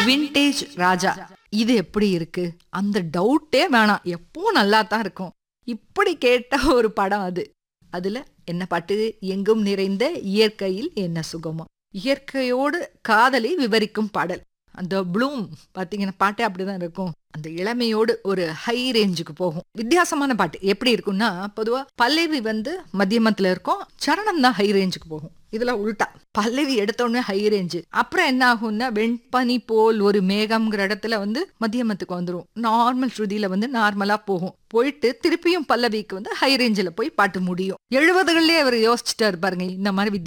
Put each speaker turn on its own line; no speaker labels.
vintage ராஜா இது எப்படி இருக்கு அந்த டவுட்டே வேணாம் எப்பவும் நல்லா தான் இருக்கும் இப்படி கேட்ட ஒரு படம் அது அதுல என்ன பாட்டு எங்கும் நிறைந்த இயற்கையில் என்ன சுகமோ இயற்கையோடு காதலை விவரிக்கும் பாடல் அந்த ப்ளூம் பாத்தீங்கன்னா பாட்டே அப்படிதான் இருக்கும் அந்த இளமையோடு ஒரு ஹை ரேஞ்சுக்கு போகும் வித்தியாசமான பாட்டு எப்படி இருக்கும்னா பொதுவா பல்லவி வந்து மத்தியமத்துல இருக்கும் சரணம் தான் ஹை ரேஞ்சுக்கு போகும் இதுல உல்டா பல்லவி எடுத்த உடனே ஹை ரேஞ்சு அப்புறம் என்ன ஆகும்னா வெண்பனி போல் ஒரு மேகம்ங்கிற இடத்துல வந்து மத்தியமத்துக்கு வந்துரும் நார்மல் ஸ்ருதியில வந்து நார்மலா போகும் போயிட்டு திருப்பியும் பல்லவிக்கு வந்து ஹை ரேஞ்சில் போய் பாட்டு முடியும் எழுபதுகள்லயே அவர் யோசிச்சுட்டாரு பாருங்க இந்த மாதிரி வித்தியா